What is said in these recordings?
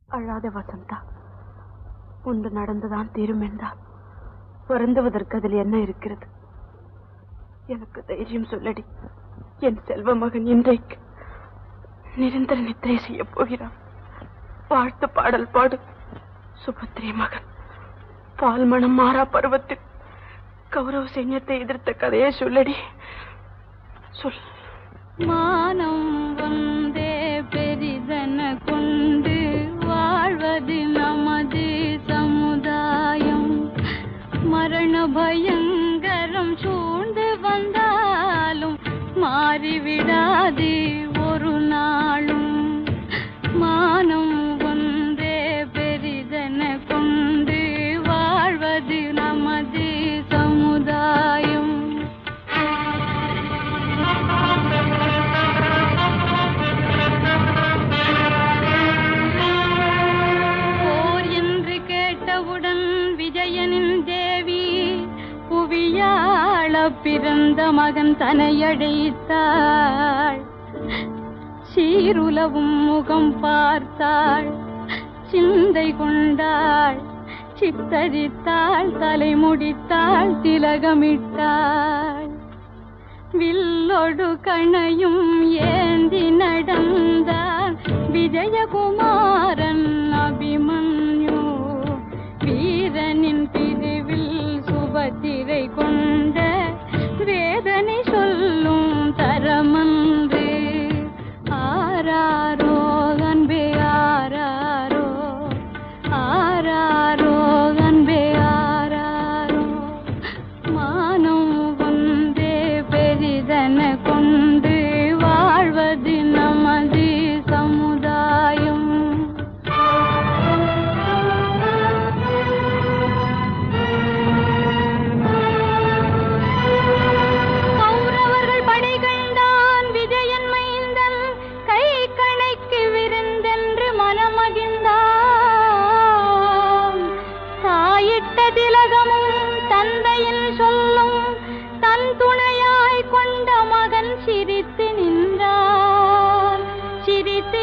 அழாத வசந்தா ஒன்று நடந்துதான் தீரும் என்றால் வருந்துவதற்கு அதில் என்ன இருக்கிறது எனக்கு தைரியம் சொல்லடி என் செல்வ மகன் இன்றைக்கு நிரந்தர நித்திரை செய்ய போகிறான் வாழ்த்து பாடல் பாடு சுபத்திரை மகன் பால் மனம் மாறா பருவத்தில் கௌரவ சைன்யத்தை எதிர்த்த கதையை சொல்லடி சொல் மானம் வந்தே பெரிதன கொண்டு வாழ்வது நமது சமுதாயம் மரண பயங்கரம் சூழ்ந்து வந்தாலும் மாறிவிடாது ஒரு நாளும் மானம் ஒன்றே பெரிதன கொண்டு வாழ்வது நமது சமுதாயம் போர் என்று கேட்டவுடன் விஜயனின் தேவி புவியாள பிறந்த மகன் தனையடைத்தாள் சீருலவும் முகம் பார்த்தாள் சிந்தை கொண்டாள் சித்தரித்தாள் தலை முடித்தாள் திலகமிட்டாள் வில்லொடு கணையும் ஏந்தி நடந்தான் விஜயகுமாரன் அபிமன்யு வீரனின் பிரிவில் சுபத்திரை கொண்ட வேதனை சொல்லும் தரமன்று ஆராரோ அன்பே ஆராரோ ஆராரோ அன்பே ஆராரோ மானம் ஒன்றே பெரிதன கொண்டு வாழ்வது நமது சமுதாயம் கௌரவர்கள் படைகள்தான் விஜயன் மைந்தன் கை கணைக்கு விருந்தென்று மனமகிழ்ந்தான் தாயிட்ட திலகமும் தந்தையின் சொல்லும் தன் துணையாய் கொண்ட மகன் சிரித்து நின்றான் சிரித்து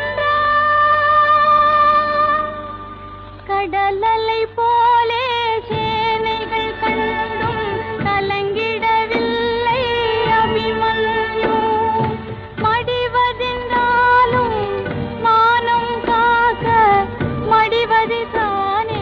நின்றான் கடலலை போலே சேனைகள் கண்டும் கலங்கிடவில்லை அபிமன்யு மடிவதென்றாலும் மானம் காக்க மடிவது தானே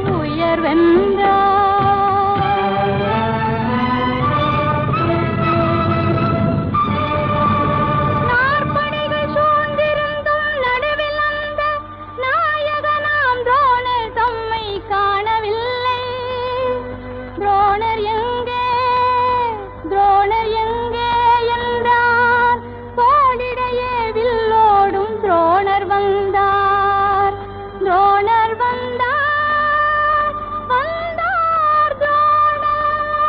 உயர்வென்றார் நாற்படைகள் சூழ்ந்திருந்தும் நடுவில் அந்த நாயகனாம் துரோணர் தம்மை காணவில்லை துரோணர் எங்கே துரோணர் எங்கே என்றார் தோளிடையே வில்லோடும் துரோணர் வந்தார் துரோணர் வந்தார் வந்தார் துரோணர்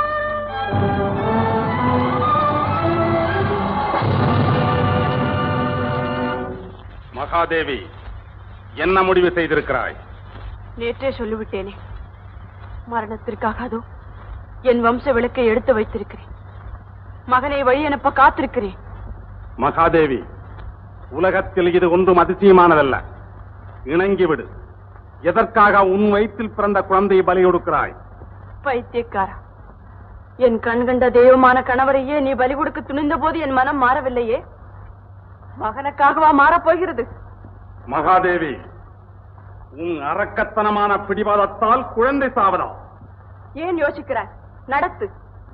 மகாதேவி என்ன முடிவு செய்திருக்கிறாய் நேற்றே சொல்லிவிட்டேனே மரணத்திற்காக அதோ என் வம்ச விளக்கை எடுத்து வைத்திருக்கிறேன் மகனை வழி அனுப்ப காத்திருக்கிறேன் மகாதேவி உலகத்தில் இது ஒன்றும் அதிசயமானதல்ல இணங்கிவிடு எதற்காக உன் வயிற்றில் பிறந்த குழந்தையை பலி கொடுக்கிறாய் பைத்தியக்காரா என் கண் கண்ட தெய்வமான கணவரையே நீ பலி கொடுக்க துணிந்த போது என் மனம் மாறவில்லையே மகனுக்காகவா மாறப் போகிறது மகாதேவி உன் அரக்கத்தனமான பிடிவாதத்தால் குழந்தை சாவதா ஏன் யோசிக்கிறாய் நடத்து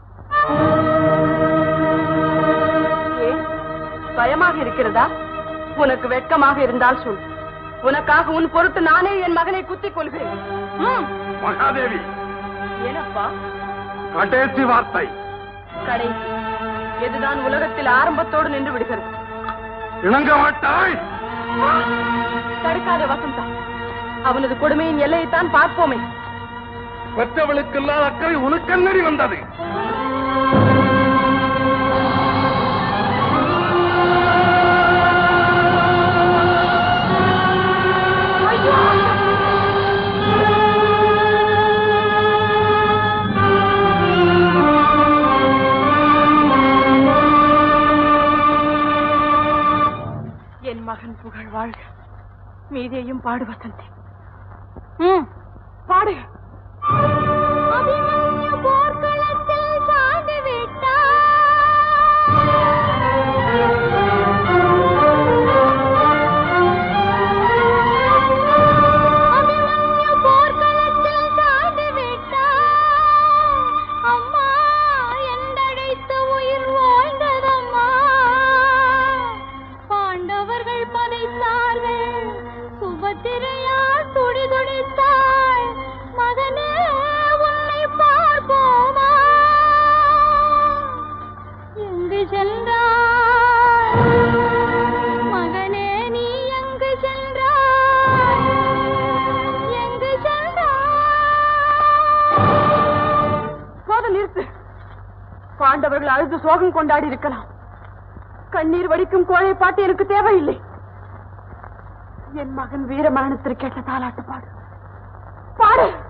ஏன் பயமாக இருக்கிறதா உனக்கு வெட்கமாக இருந்தால் சொல் உனக்காக உன் பொறுத்து நானே என் மகனை குத்திக் கொள்கிறேன் ம், மகாதேவி ஏனப்பா கடைசி வார்த்தை கடைசி எதுதான் உலகத்தில் ஆரம்பத்தோடு நின்று விடுகிறது இணங்க மாட்டாய் தடுக்காத வசந்தா அவனது கொடுமையின் எல்லையைத்தான் பார்ப்போமே பெற்றவளுக்கு இல்லாத அக்கறை உனக்கென்னடி வந்தது என் மகன் புகழ் வாழ்க மீதியையும் பாடு வசந்தி ம் பாடு அபிமன்யு போர்க்களத்தில் சாய்ந்து விட்டார். அபிமன்யு போர்க்களத்தில் சாய்ந்து விட்டார். அம்மா என்றழைத்து உயிர் வாழ்ந்ததம்மா பாண்டவர்கள் பதைத்தார்கள் சுபத்திரையார் துடி துடித்தாள் மகனே உன்னை பார்ப்போமா எங்கு சென்றாய் மகனே நீ எங்கு சென்றாய் எங்கு சென்றாய் போதும் நிறுத்து பாண்டவர்கள் அழுது சோகம் கொண்டாடி இருக்கலாம் கண்ணீர் வடிக்கும் கோழை பாட்டு எனக்கு தேவையில்லை என் மகன் வீர மரணத்திற்கு கேட்ட தாலாட்டு பாடு பாடு